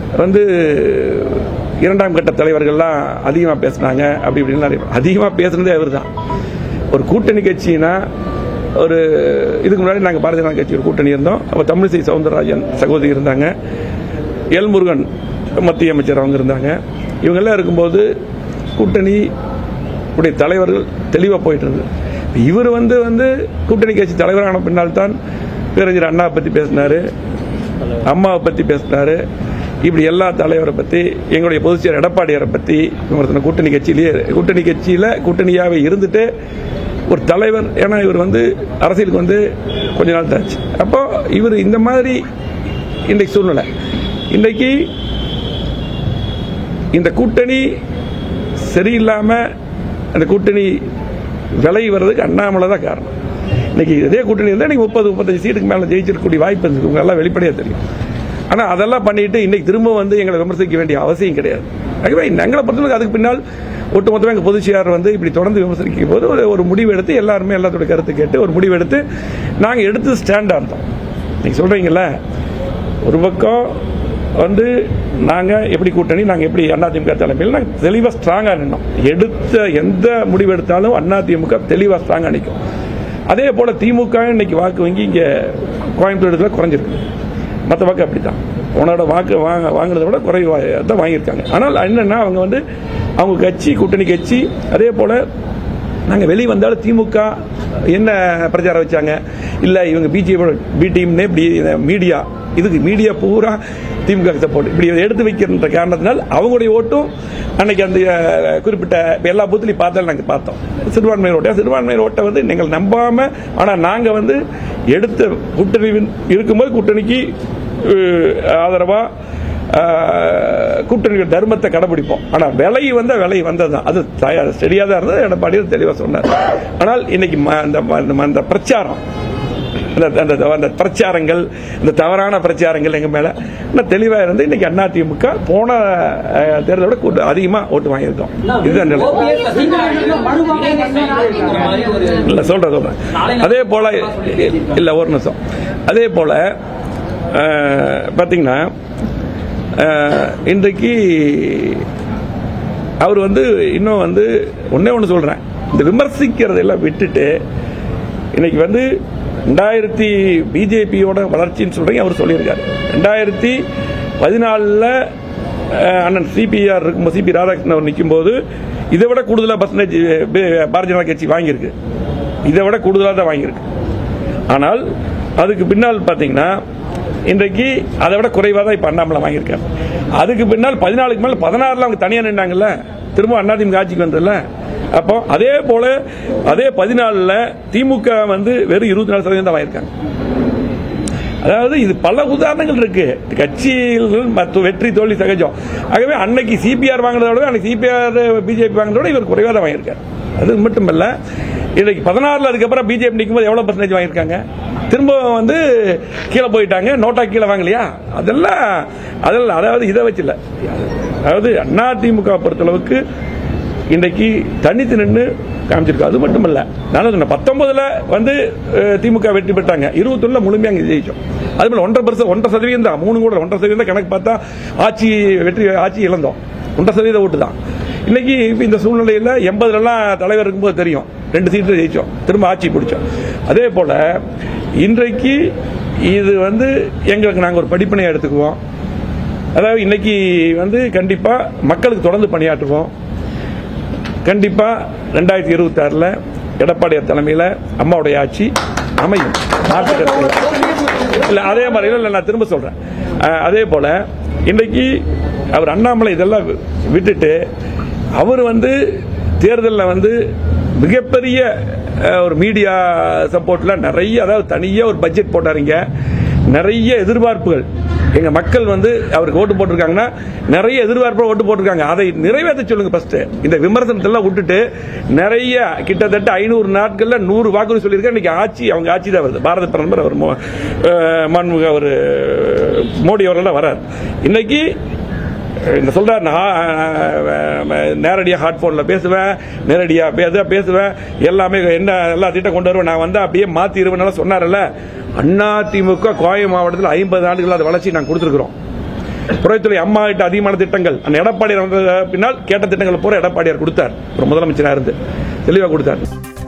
வந்து இரண்டாம் கட்ட தலைவர்கள்லாம் அதிகமாக பேசுனாங்க அப்படி இப்படின்னு நிறைய அதிகமாக பேசுனதே அவர் தான் ஒரு கூட்டணி கட்சினா ஒரு இதுக்கு முன்னாடி நாங்கள் பாரதிய ஜனதா கட்சி ஒரு கூட்டணி இருந்தோம் அப்போ தமிழிசை சவுந்தரராஜன் சகோதரி இருந்தாங்க எல் முருகன் மத்திய அமைச்சர் அவங்க இருந்தாங்க இவங்கெல்லாம் இருக்கும்போது கூட்டணி உடைய தலைவர்கள் தெளிவாக போயிட்டு இருந்தது இவர் வந்து வந்து கூட்டணி கட்சி தலைவரான பின்னால் தான் பேரறிஞர் அண்ணாவை பற்றி பேசினாரு அம்மாவை பற்றி பேசினாரு இப்படி எல்லா தலைவரை பற்றி எங்களுடைய பொதுச்செயலர் எடப்பாடியாரை பற்றி விமர்சனம் கூட்டணி கட்சியிலேயே கூட்டணி கட்சியில் கூட்டணியாகவே இருந்துட்டு ஒரு தலைவர் ஏன்னா இவர் வந்து அரசியலுக்கு வந்து கொஞ்ச நாள் தாச்சு அப்போ இவர் இந்த மாதிரி இன்றைக்கு சூழ்நிலை இன்றைக்கு இந்த கூட்டணி சரியில்லாம அந்த கூட்டணி விலை வர்றதுக்கு அண்ணாமலை தான் காரணம் இன்னைக்கு இதே கூட்டணி இருந்தால் நீங்க முப்பது முப்பத்தஞ்சு சீட்டுக்கு மேலே ஜெயிச்சிருக்கக்கூடிய வாய்ப்பு இருந்தது உங்க எல்லாம் வெளிப்படையாக தெரியும் ஆனா அதெல்லாம் பண்ணிட்டு இன்னைக்கு திரும்ப வந்து எங்களை விமர்சிக்க வேண்டிய அவசியம் கிடையாது ஆகவே எங்களை பொறுத்தவரைக்கும் அதுக்கு பின்னால் ஒட்டுமொத்தமாக எங்கள் பொதுச்செயலாளர் வந்து இப்படி தொடர்ந்து விமர்சிக்கும் போது ஒரு ஒரு முடிவு எடுத்து எல்லாருமே எல்லாத்தோட கருத்து கேட்டு ஒரு முடிவு எடுத்து நாங்கள் எடுத்து ஸ்டாண்டாக இருந்தோம் நீங்க சொல்றீங்கல்ல ஒரு பக்கம் வந்து நாங்க எப்படி கூட்டணி நாங்க எப்படி அதிமுக தலைமையில் நாங்க தெளிவா ஸ்ட்ராங்கா நின்னோம் எடுத்த எந்த முடிவு எடுத்தாலும் அதிமுக தெளிவா ஸ்ட்ராங்கா நிற்கும் அதே போல திமுக இன்னைக்கு வாக்கு வங்கி இங்க கோயம்புத்தூர் இடத்துல குறைஞ்சிருக்கு மற்ற வாக்கு அப்படித்தான் உன்னோட வாக்கு வாங்க வாங்குறத விட குறைவா தான் வாங்கியிருக்காங்க ஆனால் என்னன்னா அவங்க வந்து அவங்க கட்சி கூட்டணி கட்சி அதே போல நாங்க வெளியே வந்தாலும் திமுக என்ன பிரச்சாரம் வச்சாங்க இல்ல இவங்க பிஜேபி பி டீம்னே இப்படி மீடியா இதுக்கு மீடியா பூரா திமுக சப்போர்ட் இப்படி இதை எடுத்து வைக்கின்ற காரணத்தினால் அவங்களுடைய ஓட்டும் அன்னைக்கு அந்த அஹ், குறிப்பிட்ட இப்ப எல்லா பூத்துலையும் பார்த்தாலும் நாங்கள் பார்த்தோம் சிறுபான்மையர் ஓட்டை சிறுபான்மையர் ஓட்டை வந்து நீங்கள் நம்பாம ஆனா நாங்க வந்து எடுத்த கூட்டணி இருக்கும்போது கூட்டணிக்கு அஹ், ஆதரவா ஆஹ், கூட்டணி தர்மத்தை கடைபிடிப்போம் ஆனா விலை வந்த விலை வந்ததுதான் அது ஸ்டெடியா தான் இருந்தது எடப்பாடியும் தெளிவா சொன்னார் ஆனால் இன்னைக்கு ம- அந்த ம- அந்த பிரச்சாரம் அந்த அந்த அந்த பிரச்சாரங்கள் இந்த தவறான பிரச்சாரங்கள் எங்க மேல இன்னும் தெளிவா இருந்து இன்னைக்கு அதிமுக போன அஹ், தேர்தலை விட கூட்ட- அதிகமா ஓட்டு வாங்கியிருக்கோம் இதுதான் நிலை இல்ல சொல்றேன் சொல்றேன் அதே போல இல்ல ஒரு நிமிஷம் அதே போல அஹ், பாத்தீங்கன்னா அஹ், இன்றைக்கு அவர் வந்து இன்னும் வந்து ஒன்னே ஒன்று சொல்றேன் இந்த விமர்சிக்கிறதெல்லாம் விட்டுட்டு இன்னைக்கு வந்து ரெண்டாயிரத்தி பிஜேபியோட வளர்ச்சின்னு சொல்றீங்க அவர் சொல்லியிருக்காரு ரெண்டாயிரத்தி பதினாலில் அண்ணன் சிபிஆர் இருக்கும்போது சிபி ராதாகிருஷ்ணன் அவர் நிற்கும்போது இதை விட கூடுதலாக பர்சன்டேஜ் பாரதிய ஜனதா கட்சி வாங்கியிருக்கு இதை விட கூடுதலாக தான் வாங்கியிருக்கு ஆனால் அதுக்கு பின்னால் பார்த்தீங்கன்னா இன்றைக்கு அதை விட குறைவாக தான் இப்போ அண்ணாமலை வாங்கியிருக்காங்க அதுக்கு பின்னால் பதினாலுக்கு மேலே பதினாறுல அவங்க தனியாக நின்றாங்கல்ல திரும்ப அதிமுக ஆட்சிக்கு வந்ததுல அப்போ அதே போல அதே பதினாலுல திமுக வந்து வெறும் இருபத்தி நாலு சதவீதம் தான் வாங்கியிருக்காங்க அதாவது இது பல உதாரணங்கள் இருக்கு கட்சிகள் மற்ற வெற்றி தோல்வி சகஜம் ஆகவே அன்னைக்கு சிபிஆர் வாங்கினதை விட அன்னைக்கு சிபிஆர் பிஜேபி வாங்கினதை விட இவர் குறைவாக தான் வாங்கியிருக்காரு அது மட்டுமல்ல இன்னைக்கு பதினாறுல அதுக்கப்புறம் பிஜேபி நிற்கும்போது எவ்வளவு பர்சன்டேஜ் வாங்கியிருக்காங்க திரும்ப வந்து கீழே போயிட்டாங்க நோட்டா கீழே வாங்கலையா அதெல்லாம் அதெல்லாம் அதாவது இதை வச்சு இல்ல அதாவது அதிமுக பொறுத்தளவுக்கு இன்றைக்கு தனித்து நின்று காமிச்சிருக்கு அது மட்டும் இல்ல நான் சொன்னேன் பத்தொன்பதுல வந்து அஹ், திமுக வெற்றி பெற்றாங்க இருபத்தொன்னுல முழுமையாக அங்கே ஜெயிச்சோம் அது போல ஒன்றரை பர்சன்ட் ஒன்றரை சதவீதம் தான் மூணு கூட ஒன்றரை சதவீதம் தான் கணக்கு பார்த்தா ஆட்சி வெற்றி ஆட்சி இழந்தோம் ஒன்றரை சதவீத ஓட்டு தான் இன்னைக்கு இப்ப இந்த சூழ்நிலையில எண்பதுலாம் தலைவர் இருக்கும்போது தெரியும் ரெண்டு சீட்டு ஜெயிச்சோம் திரும்ப ஆட்சி பிடிச்சோம் அதே போல இன்றைக்கு இது வந்து எங்களுக்கு நாங்கள் ஒரு படிப்பினை எடுத்துக்குவோம் அதாவது இன்னைக்கு வந்து கண்டிப்பா மக்களுக்கு தொடர்ந்து பணியாற்றுவோம் கண்டிப்பா ரெண்டாயிரத்தி இருபத்தி ஆறுல எடப்பாடியார் தலைமையில அம்மாவுடைய ஆட்சி அமையும் மாற்று கருத்து இல்லை. இல்ல அதே மாதிரி இல்ல நான் திரும்ப சொல்றேன் அஹ், அதே போல இன்றைக்கு அவர் அண்ணாமலை இதெல்லாம் வி- விட்டுட்டு அவர் வந்து தேர்தலில் வந்து மிகப்பெரிய அஹ், ஒரு மீடியா சப்போர்ட்ல நிறைய அதாவது தனியா ஒரு பட்ஜெட் போட்டாருங்க நிறைய எதிர்பார்ப்புகள் எங்க மக்கள் வந்து அவருக்கு ஓட்டு போட்டிருக்காங்கன்னா நிறைய எதிர்பார்ப்பு ஓட்டு போட்டிருக்காங்க அதை நிறைவேற்ற சொல்லுங்க ஃபர்ஸ்ட் இந்த விமர்சனத்தை எல்லாம் விட்டுட்டு நிறைய கிட்டத்தட்ட ஐநூறு நாட்கள்ல நூறு வாக்குறுதி சொல்லியிருக்காங்க இன்னைக்கு ஆட்சி அவங்க ஆட்சி தான் வருது பாரத பிரதமர் அவர் மோ- அஹ், மாண்புமிகு அவர் மோடி அவர்கள் வரார் இன்னைக்கு இந்த சொல்றாரு நான் நேரடியாக ஹாட் போன்ல பேசுவேன் நேரடியா பேச பேசுவேன் எல்லாமே என்ன எல்லா திட்டம் கொண்டு வருவேன் நான் வந்து அப்படியே மாத்திருவேன் சொன்னார்ல அண்ணா திமுக கோயம் மாவட்டத்தில் ஐம்பது ஆண்டுகள் அது வளர்ச்சி நாங்கள் கொடுத்துருக்குறோம் புறத்துறை அம்மா கிட்ட அதிகமான திட்டங்கள் அந்த எடப்பாடியார் வந்த பின்னால் கேட்ட திட்டங்கள் பூரா எடப்பாடியார் கொடுத்தார் ஒரு முதலமைச்சராக இருந்து தெளிவாக கொடுத்தார்